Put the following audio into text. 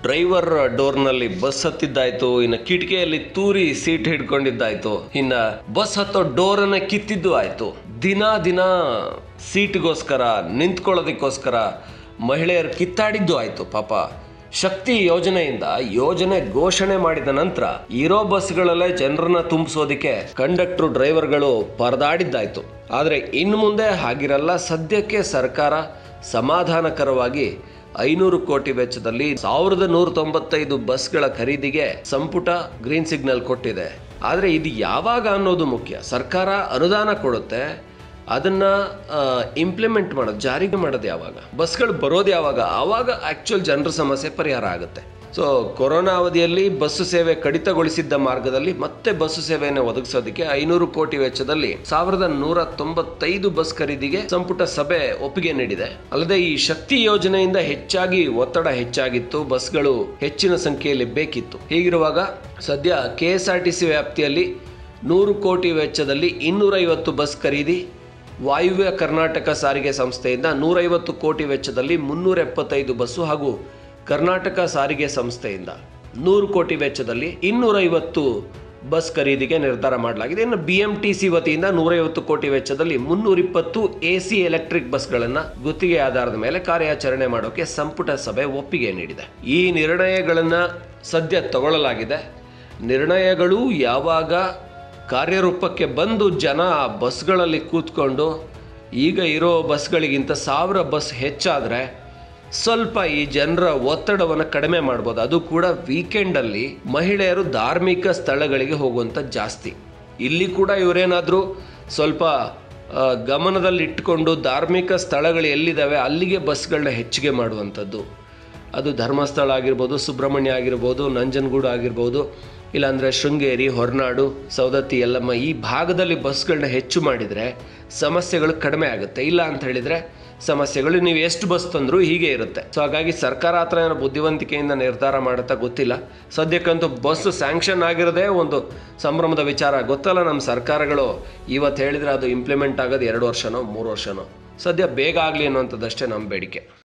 driver ಡೋರ್ನಲ್ಲಿ bus ಹತ್ತಿದ್ದಾಯ್ತು ಇನ್ನು ಕಿಟಕಿಯಲ್ಲಿ ತೂರಿ seat ಹಿಡ್ಕೊಂಡಿದ್ದಾಯ್ತು ಇನ್ನ ಬಸ್ ಹತ್ತೋ ಡೋರನ್ನ ಕಿತ್ತಿದ್ದು ಆಯ್ತು ದಿನ ದಿನ ಸೀಟ್ಗೋಸ್ಕರ ನಿಂತ್ಕೊಳ್ಳೋದಕ್ಕೋಸ್ಕರ ಮಹಿಳೆಯರು ಕಿತ್ತಾಡಿದ್ದು ಆಯ್ತು ಪಾಪ ಶಕ್ತಿ ಯೋಜನೆಯಿಂದ ಯೋಜನೆ ಘೋಷಣೆ ಮಾಡಿದ ನಂತರ ಇರೋ ಬಸ್ಗಳಲ್ಲೇ ಜನರನ್ನ ತುಂಬಿಸೋದಕ್ಕೆ ಕಂಡಕ್ಟರ್ ಡ್ರೈವರ್ಗಳು ಪರದಾಡಿದ್ದಾಯ್ತು ಆದರೆ ಇನ್ನು ಮುಂದೆ ಹಾಗಿರಲ್ಲ ಸದ್ಯಕ್ಕೆ ಸರ್ಕಾರ ಸಮಾಧಾನಕರವಾಗಿ ಐನೂರು ಕೋಟಿ ವೆಚ್ಚದಲ್ಲಿ ಸಾವಿರದ ನೂರ ತೊಂಬತ್ತೈದು ಬಸ್ಗಳ ಖರೀದಿಗೆ ಸಂಪುಟ ಗ್ರೀನ್ ಸಿಗ್ನಲ್ ಕೊಟ್ಟಿದೆ ಆದರೆ ಇದು ಯಾವಾಗ ಅನ್ನೋದು ಮುಖ್ಯ ಸರ್ಕಾರ ಅನುದಾನ ಕೊಡುತ್ತೆ ಅದನ್ನ ಇಂಪ್ಲಿಮೆಂಟ್ ಮಾಡೋದು ಜಾರಿಗೆ ಮಾಡೋದು ಯಾವಾಗ ಬಸ್ಗಳು ಬರೋದು ಯಾವಾಗ ಆವಾಗ ಆಕ್ಚುಯಲ್ ಜನರ ಸಮಸ್ಯೆ ಪರಿಹಾರ ಆಗುತ್ತೆ ಸೊ ಕೊರೋನಾ ಅವಧಿಯಲ್ಲಿ ಬಸ್ಸು ಸೇವೆ ಕಡಿತಗೊಳಿಸಿದ್ದ ಮಾರ್ಗದಲ್ಲಿ ಮತ್ತೆ ಬಸ್ಸು ಸೇವೆಯನ್ನು ಒದಗಿಸೋದಕ್ಕೆ ಐನೂರು ಕೋಟಿ ವೆಚ್ಚದಲ್ಲಿ ಸಾವಿರದ ನೂರ ತೊಂಬತ್ತೈದು ಬಸ್ ಖರೀದಿಗೆ ಸಂಪುಟ ಸಭೆ ಒಪ್ಪಿಗೆ ನೀಡಿದೆ ಅಲ್ಲದೆ ಈ ಶಕ್ತಿ ಯೋಜನೆಯಿಂದ ಹೆಚ್ಚಾಗಿ ಒತ್ತಡ ಹೆಚ್ಚಾಗಿತ್ತು ಬಸ್ಗಳು ಹೆಚ್ಚಿನ ಸಂಖ್ಯೆಯಲ್ಲಿ ಬೇಕಿತ್ತು ಹೀಗಿರುವಾಗ ಸದ್ಯ K S R T C ವ್ಯಾಪ್ತಿಯಲ್ಲಿ ನೂರು ಕೋಟಿ ವೆಚ್ಚದಲ್ಲಿ ಇನ್ನೂರೈವತ್ತು ಬಸ್ ಖರೀದಿ ವಾಯುವ್ಯ ಕರ್ನಾಟಕ ಸಾರಿಗೆ ಸಂಸ್ಥೆಯಿಂದ ನೂರೈವತ್ತು ಕೋಟಿ ವೆಚ್ಚದಲ್ಲಿ ಮುನ್ನೂರ ಎಪ್ಪತ್ತೈದು ಬಸ್ಸು ಹಾಗೂ ಕರ್ನಾಟಕ ಸಾರಿಗೆ ಸಂಸ್ಥೆಯಿಂದ ನೂರು ಕೋಟಿ ವೆಚ್ಚದಲ್ಲಿ ಇನ್ನೂರೈವತ್ತು ಬಸ್ ಖರೀದಿಗೆ ನಿರ್ಧಾರ ಮಾಡಲಾಗಿದೆ ಇನ್ನು ಬಿ ಎಂ ಟಿ ಸಿ ವತಿಯಿಂದ ನೂರೈವತ್ತು ಕೋಟಿ ವೆಚ್ಚದಲ್ಲಿ ಮುನ್ನೂರಿಪ್ಪತ್ತು ಎ ಸಿ ಎಲೆಕ್ಟ್ರಿಕ್ ಬಸ್ಗಳನ್ನು ಗುತ್ತಿಗೆ ಆಧಾರದ ಮೇಲೆ ಕಾರ್ಯಾಚರಣೆ ಮಾಡೋಕೆ ಸಂಪುಟ ಸಭೆ ಒಪ್ಪಿಗೆ ನೀಡಿದೆ ಈ ನಿರ್ಣಯಗಳನ್ನು ಸದ್ಯ ತಗೊಳ್ಳಲಾಗಿದೆ ನಿರ್ಣಯಗಳು ಯಾವಾಗ ಕಾರ್ಯರೂಪಕ್ಕೆ ಬಂದು ಜನ ಆ ಬಸ್ಗಳಲ್ಲಿ ಕೂತ್ಕೊಂಡು ಈಗ ಇರೋ ಬಸ್ಗಳಿಗಿಂತ ಸಾವಿರ ಬಸ್ ಹೆಚ್ಚಾದರೆ ಸ್ವಲ್ಪ ಈ ಜನರ ಒತ್ತಡವನ್ನು ಕಡಿಮೆ ಮಾಡ್ಬೋದು ಅದು ಕೂಡ ವೀಕೆಂಡಲ್ಲಿ ಮಹಿಳೆಯರು ಧಾರ್ಮಿಕ ಸ್ಥಳಗಳಿಗೆ ಹೋಗುವಂಥ ಜಾಸ್ತಿ ಇಲ್ಲಿ ಕೂಡ ಇವರೇನಾದರೂ ಸ್ವಲ್ಪ ಆ, ಗಮನದಲ್ಲಿಟ್ಟುಕೊಂಡು ಧಾರ್ಮಿಕ ಸ್ಥಳಗಳು ಎಲ್ಲಿದ್ದಾವೆ ಅಲ್ಲಿಗೆ ಬಸ್ಗಳನ್ನ ಹೆಚ್ಚಿಗೆ ಮಾಡುವಂಥದ್ದು ಅದು ಧರ್ಮಸ್ಥಳ ಆಗಿರ್ಬೋದು ಸುಬ್ರಹ್ಮಣ್ಯ ಆಗಿರ್ಬೋದು ನಂಜನಗೂಡು ಆಗಿರ್ಬೋದು ಇಲ್ಲಾಂದರೆ ಶೃಂಗೇರಿ ಹೊರನಾಡು ಸೌದತ್ತಿ ಯಲ್ಲಮ್ಮ ಈ ಭಾಗದಲ್ಲಿ ಬಸ್ಗಳನ್ನ ಹೆಚ್ಚು ಮಾಡಿದರೆ ಸಮಸ್ಯೆಗಳು ಕಡಿಮೆ ಆಗುತ್ತೆ ಇಲ್ಲ ಅಂತ ಹೇಳಿದರೆ ಸಮಸ್ಯೆಗಳು ನೀವು ಎಷ್ಟು ಬಸ್ ತಂದರೂ ಹೀಗೆ ಇರುತ್ತೆ ಸೊ ಹಾಗಾಗಿ ಸರ್ಕಾರ ಹತ್ರ ಏನೋ ಬುದ್ಧಿವಂತಿಕೆಯಿಂದ ನಿರ್ಧಾರ ಮಾಡುತ್ತಾ ಗೊತ್ತಿಲ್ಲ ಸದ್ಯಕ್ಕಂತೂ ಬಸ್ ಸ್ಯಾಂಕ್ಷನ್ ಆಗಿರೋದೇ ಒಂದು ಸಂಭ್ರಮದ ವಿಚಾರ ಗೊತ್ತಲ್ಲ ನಮ್ಮ ಸರ್ಕಾರಗಳು ಇವತ್ತು ಹೇಳಿದರೆ ಅದು ಇಂಪ್ಲಿಮೆಂಟ್ ಆಗೋದು ಎರಡು ವರ್ಷನೋ ಮೂರು ವರ್ಷನೋ ಸದ್ಯ ಬೇಗ ಆಗಲಿ ಅನ್ನುವಂಥದ್ದಷ್ಟೇ ನಮ್ಮ ಬೇಡಿಕೆ